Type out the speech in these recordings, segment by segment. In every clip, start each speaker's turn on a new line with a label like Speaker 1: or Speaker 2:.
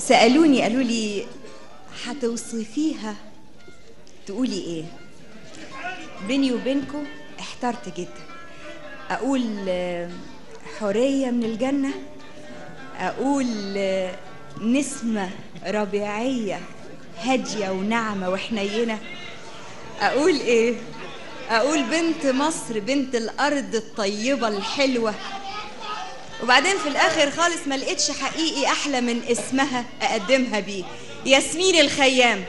Speaker 1: سألوني قالوا لي هتوصفيها تقولي ايه بيني وبينكم احترت جدا اقول آه، حورية من الجنة اقول آه، نسمة ربيعية هادية وناعمة وحنينة اقول ايه اقول بنت مصر بنت الارض الطيبة الحلوة وبعدين في الاخر خالص ما لقيتش حقيقي احلى من اسمها اقدمها بيه ياسمين الخيام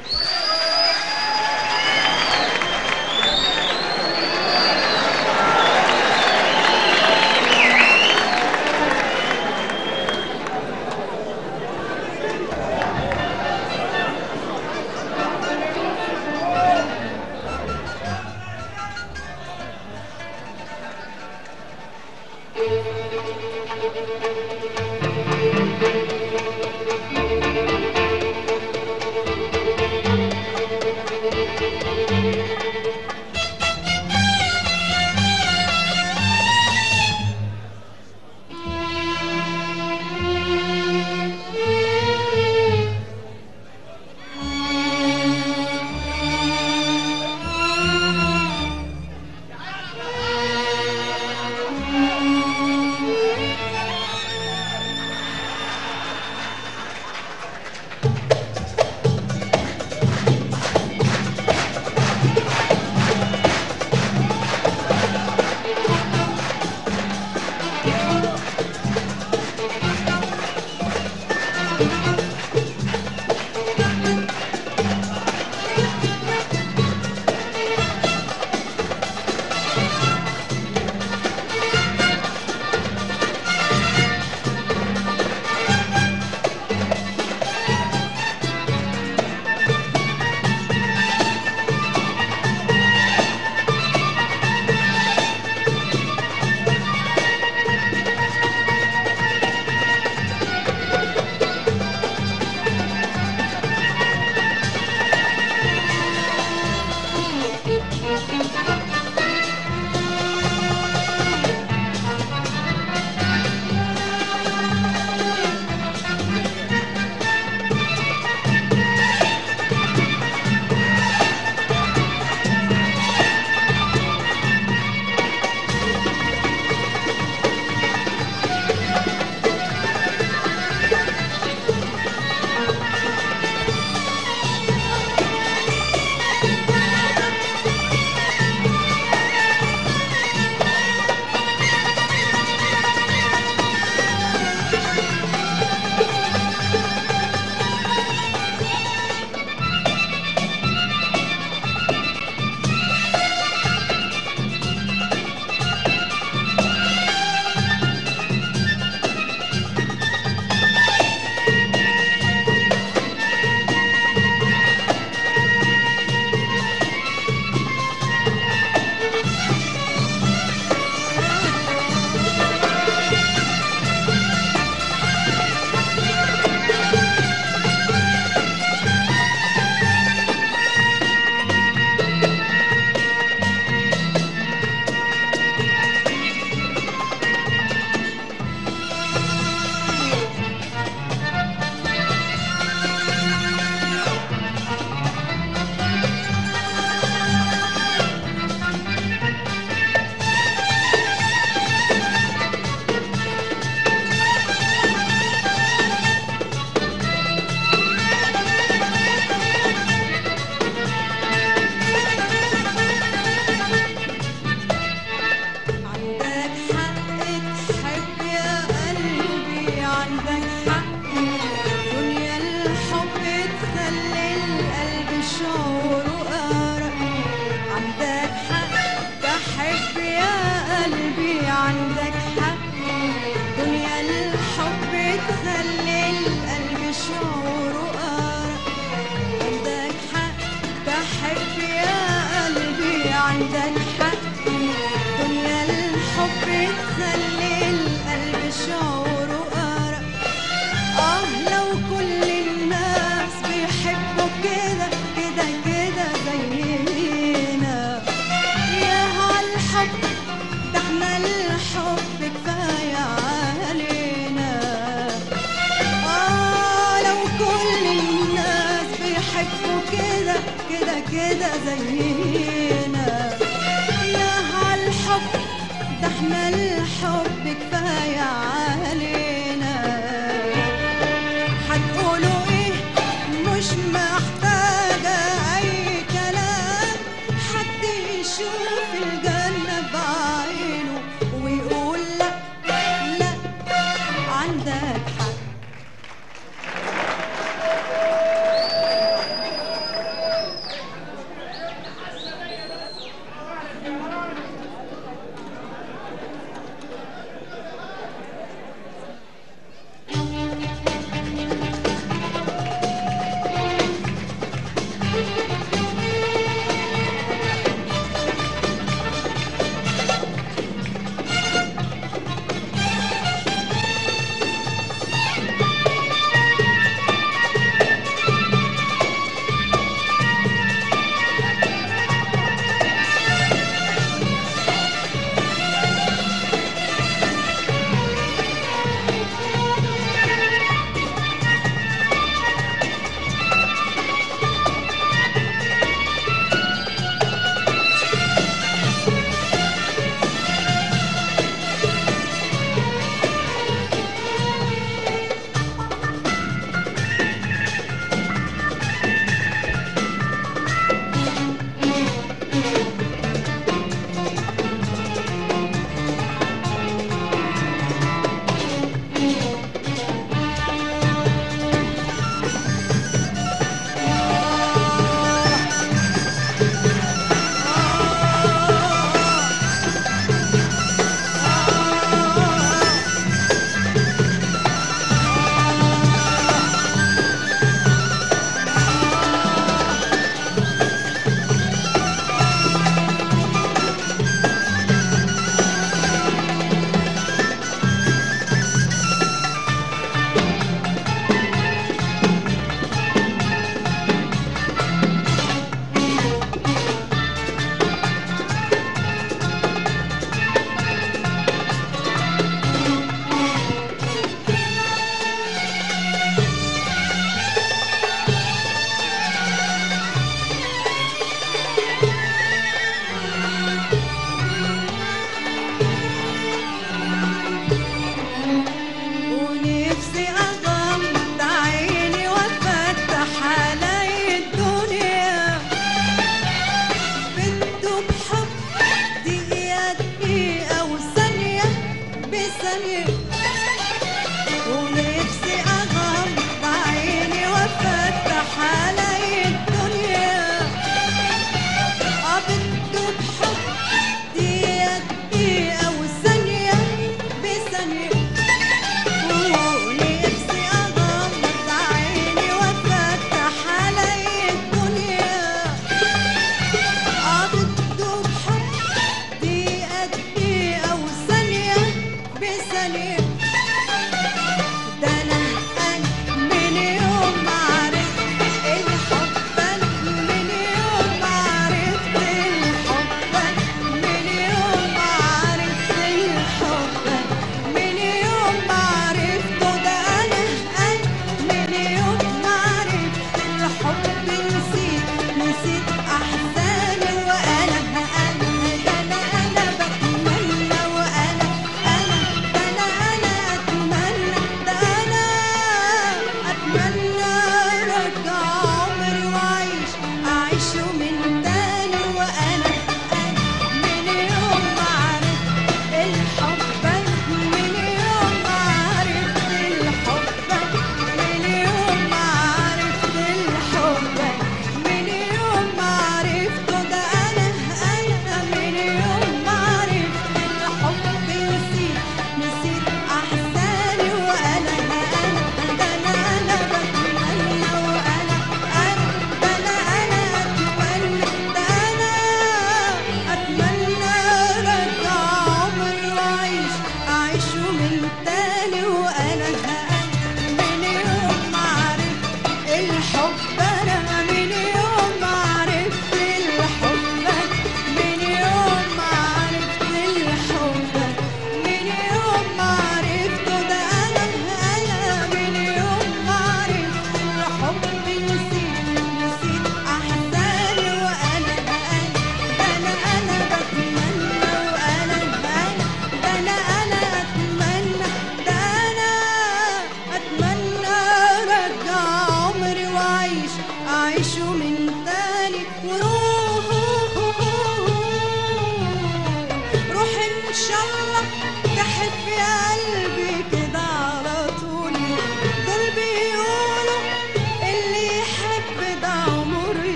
Speaker 2: كده زينا يا هالحب ده احنا الحب كفاية علينا هتقولوا ايه مش محتاجة اي كلام حد يشوف الجنة بعينه ويقول لا لا عندك حق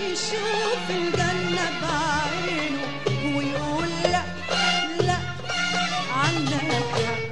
Speaker 2: يشوف الجنة بعينه ويقول لا لا عنك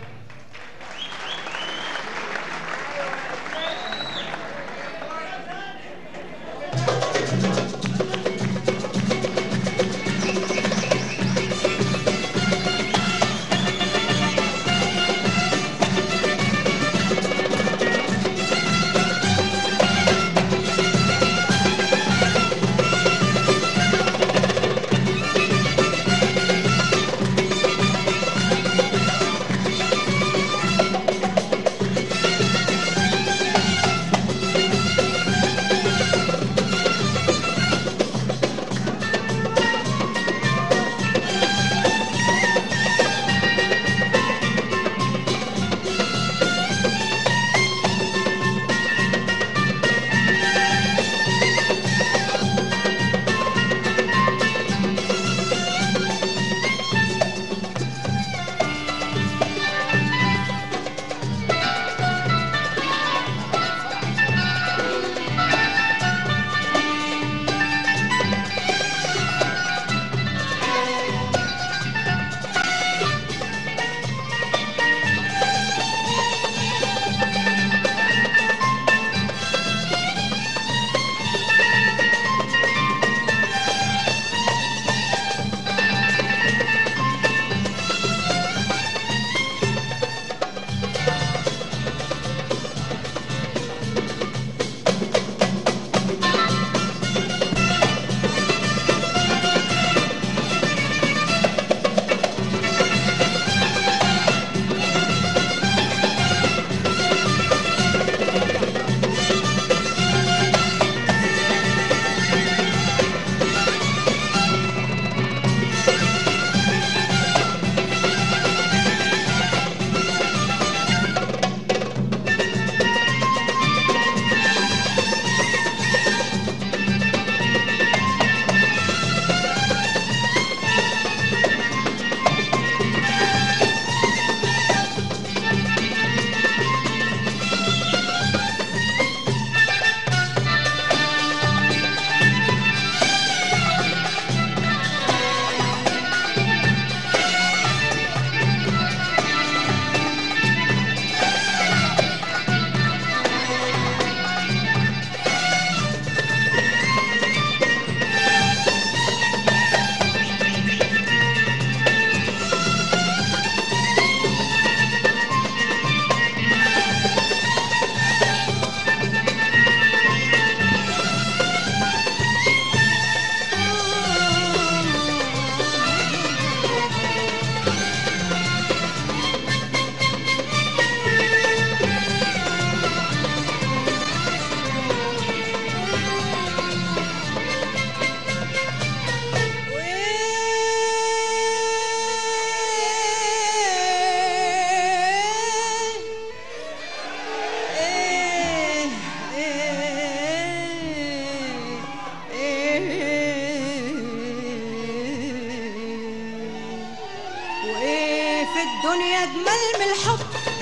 Speaker 2: وايه في الدنيا اجمل من الحب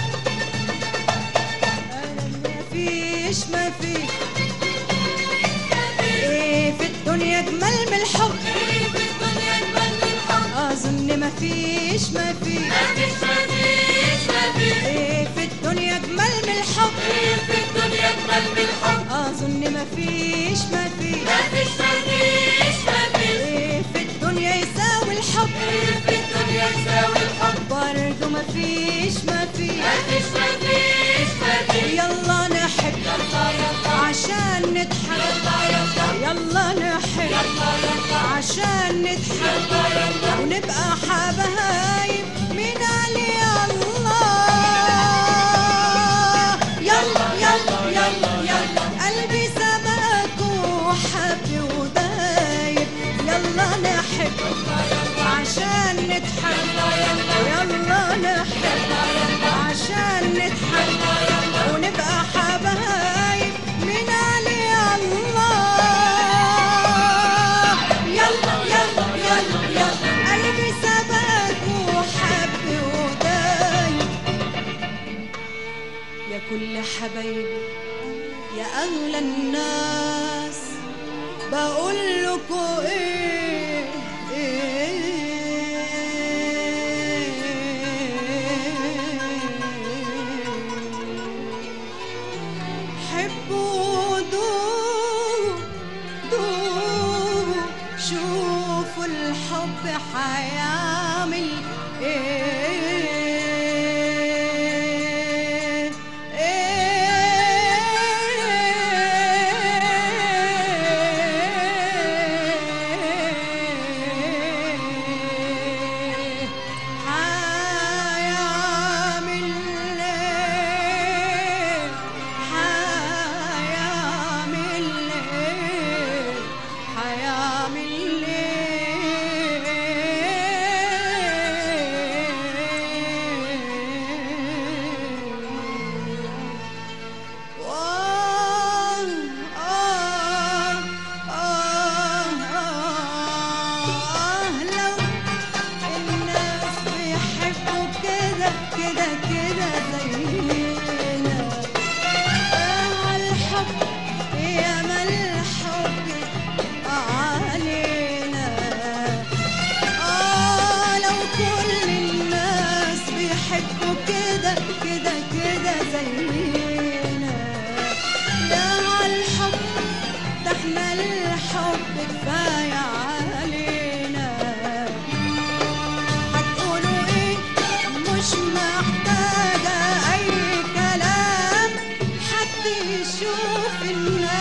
Speaker 2: انا ما فيش ما فيش ايه في الدنيا اجمل من الحب اظن ما فيش ما فيش ايه في الدنيا اجمل من الحب اظن ما فيش ما فيش ايه في الدنيا يساوي الحب برضه ما فيش ما فيش يلا نحب عشان نضحك يلا نحب عشان نضحك ونبقى حبايب من علي الله يلا يلا يلا يلا قلبي سبقك وحب ودايب يلا نحب عشان نضحك يلا نحب عشان نضحك ونبقى حبايب من علي الله يلا يلا يلا يلا قلبي سبقك وحب ودايب يا كل حبايبي يا أغلى الناس بقول لكم ايه حبوا دوبوا دوبوا شوفوا الحب حيعمل ايه ايه حيعمل ايه حيعمل ايه حيعمل ايه وآه آه آه آه لو الناس بيحبوا كده كده كده زينا آه الحب يا ما الحب علينا آه لو كل الناس بيحبوا كده كده كده زينا يا الحب ده احنا الحب كفاية علينا هتقولوا ايه مش محتاجة أي كلام حد يشوف الناس